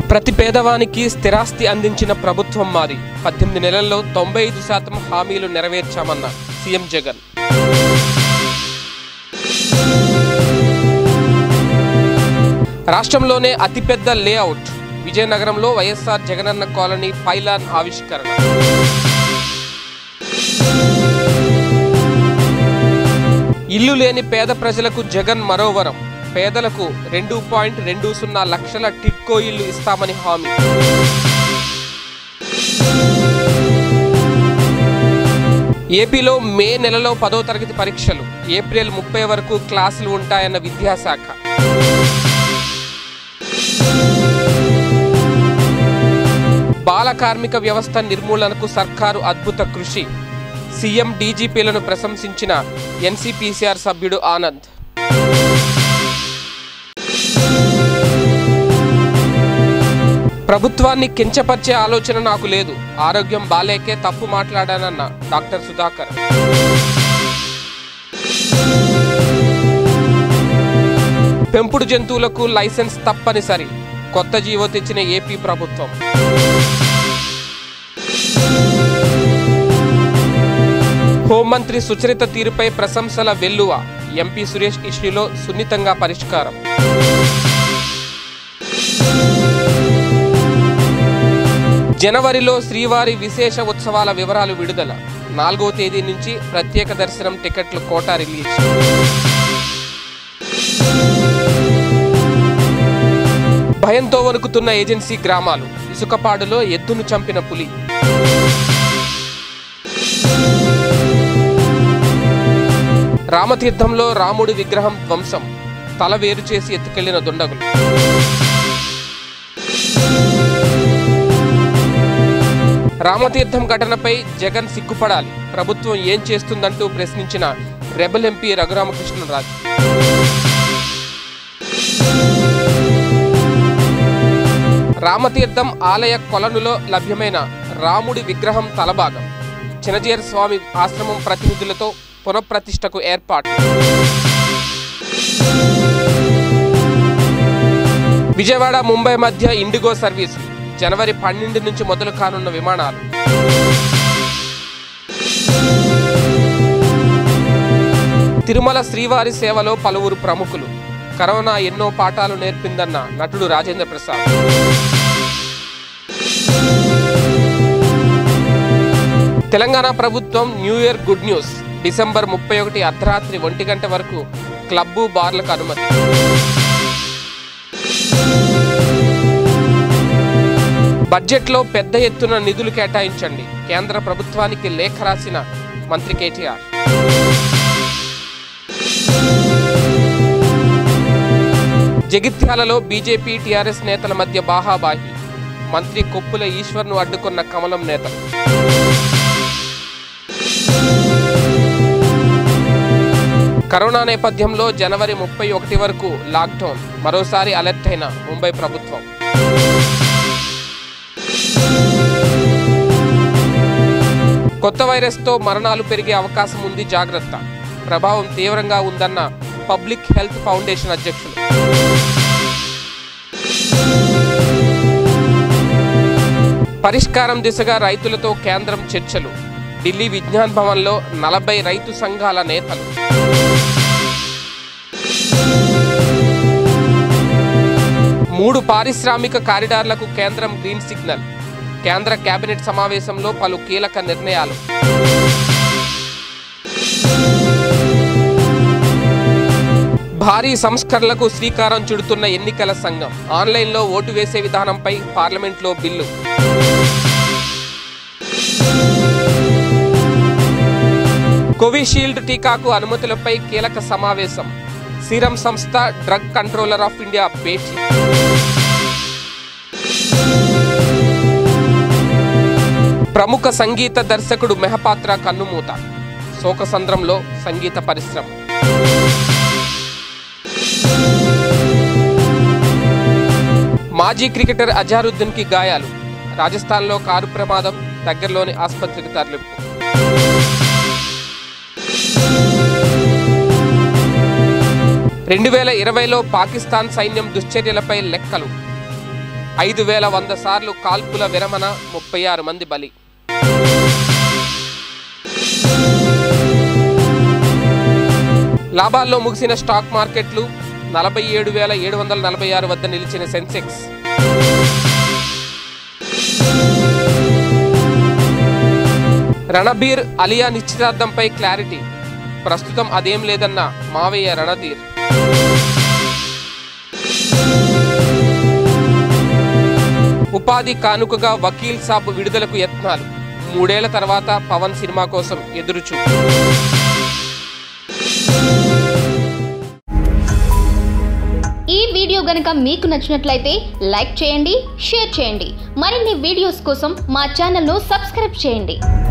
ప్రతి పేదవానికి స్థిరాస్తి అందించిన ప్రభుత్వం మాది పద్దెనిమిది నెలల్లో తొంభై ఐదు శాతం హామీలు నెరవేర్చామన్న సీఎం జగన్ రాష్ట్రంలోనే అతిపెద్ద లేఅవుట్ విజయనగరంలో వైఎస్ఆర్ జగనన్న కాలనీ పైలాన్ ఆవిష్కరణ ఇల్లు లేని పేద ప్రజలకు జగన్ మరో వరం పేదలకు రెండు పాయింట్ రెండు సున్నా లక్షల టిట్కో ఇల్లు ఇస్తామని హామీ ఏపీలో మే నెలలో పదో తరగతి పరీక్షలు ఏప్రిల్ ముప్పై వరకు క్లాసులు ఉంటాయన్న విద్యాశాఖ బాల కార్మిక వ్యవస్థ నిర్మూలనకు సర్కారు అద్భుత కృషి సీఎం డీజీపీలను ప్రశంసించిన ఎన్సీపీసీఆర్ సభ్యుడు ఆనంద్ ప్రభుత్వాన్ని కించపరిచే ఆలోచన నాకు లేదు ఆరోగ్యం బాలేకే తప్పు మాట్లాడానన్న డాక్టర్ సుధాకర్ పెంపుడు జంతువులకు లైసెన్స్ తప్పనిసరి కొత్త జీవో తెచ్చిన ఏపీ ప్రభుత్వం హోంమంత్రి సుచరిత తీరుపై ప్రశంసల వెల్లువ ఎంపీ సురేష్ ఇష్యూలో సున్నితంగా పరిష్కారం జనవరిలో శ్రీవారి విశేష ఉత్సవాల వివరాలు విడుదల నాలుగవ తేదీ నుంచి ప్రత్యేక దర్శనం టికెట్లు కోటా రిలీజ్ భయంతో వణుకుతున్న ఏజెన్సీ గ్రామాలు ఇసుకపాడులో ఎద్దును చంపిన పులి రామతీర్థంలో రాముడి విగ్రహం ధ్వంసం తల వేరు చేసి ఎత్తుకెళ్లిన దుండగులు రామతీర్థం ఘటనపై జగన్ సిగ్గుపడాలి ప్రభుత్వం ఏం చేస్తుందంటూ ప్రశ్నించిన రెబల్ ఎంపీ రఘురామకృష్ణరాజు రామతీర్థం ఆలయ కొలనులో లభ్యమైన రాముడి విగ్రహం తలభాగం చినజీర స్వామి ఆశ్రమం ప్రతినిధులతో పునఃప్రతిష్టకు ఏర్పాటు విజయవాడ ముంబై మధ్య ఇండిగో సర్వీసు జనవరి పన్నెండు నుంచి మొదలు కానున్న విమానాలు తిరుమల శ్రీవారి సేవలో పలువురు ప్రముఖులు కరోనా ఎన్నో పాఠాలు నేర్పిందన్న నటుడు రాజేంద్ర ప్రసాద్ తెలంగాణ ప్రభుత్వం new year good news December ముప్పై ఒకటి అర్ధరాత్రి ఒంటి గంట వరకు క్లబ్బు బార్లకు అనుమతి బడ్జెట్లో పెద్ద ఎత్తున నిధులు కేటాయించండి కేంద్ర ప్రభుత్వానికి లేఖ రాసిన మంత్రి కేటీఆర్ జగిత్యాలలో బీజేపీ టీఆర్ఎస్ నేతల మధ్య బాహాబాహి మంత్రి కొప్పుల ఈశ్వర్ను అడ్డుకున్న కమలం నేతలు కరోనా నేపథ్యంలో జనవరి ముప్పై ఒకటి వరకు లాక్డౌన్ మరోసారి అలర్ట్ అయిన ముంబై ప్రభుత్వం కొత్త వైరస్తో మరణాలు పెరిగే అవకాశం ఉంది జాగ్రత్త ప్రభావం తీవ్రంగా ఉందన్న పబ్లిక్ హెల్త్ ఫౌండేషన్ అధ్యక్షులు పరిష్కారం దిశగా రైతులతో కేంద్రం చర్చలు ఢిల్లీ విజ్ఞాన్ భవన్లో నలభై రైతు సంఘాల నేతలు మూడు పారిశ్రామిక కారిడార్లకు కేంద్రం గ్రీన్ సిగ్నల్ కేంద్ర కేబినెట్ సమావేశంలో పలు కీలక నిర్ణయాలు భారీ సంస్కరణలకు శ్రీకారం చుడుతున్న ఎన్నికల సంఘం ఆన్లైన్లో ఓటు వేసే విధానంపై పార్లమెంట్లో బిల్లు కోవిషీల్డ్ టీకాకు అనుమతులపై కీలక సమావేశం సీరం సంస్థ డ్రగ్ కంట్రోలర్ ఆఫ్ ఇండియా భేటీ ప్రముఖ సంగీత దర్శకుడు మెహపాత్ర కన్నుమూత శోకసంద్రంలో సంగీత పరిశ్రమ మాజీ క్రికెటర్ అజారుద్దీన్ కి గాయాలు రాజస్థాన్లో కారు ప్రమాదం దగ్గరలోని ఆసుపత్రికి తరలింపు రెండు వేల ఇరవైలో పాకిస్తాన్ సైన్యం దుశ్చర్యలపై లెక్కలు ఐదు వేల వంద సార్లు కాల్పుల విరమణ ముప్పై ఆరు మంది బలి లాభాల్లో ముగిసిన స్టాక్ మార్కెట్లు నలభై ఏడు వేల ఏడు వందల నలభై ఆరు వద్ద నిలిచిన సెన్సెక్స్ రణబీర్ అలియా నిశ్చితార్థంపై క్లారిటీ ప్రస్తుతం అదేం లేదన్న మావయ్య రణధీర్ ఉపాధి కానుకగా వకీల్ సాబ్ విడుదలకు యత్నాలు మూడేళ్ల తర్వాత పవన్ సినిమా కోసం ఎదురుచూపు ఈ వీడియో గనుక మీకు నచ్చినట్లయితే లైక్ చేయండి షేర్ చేయండి మరిన్ని వీడియోస్ కోసం మా ఛానల్ను సబ్స్క్రైబ్ చేయండి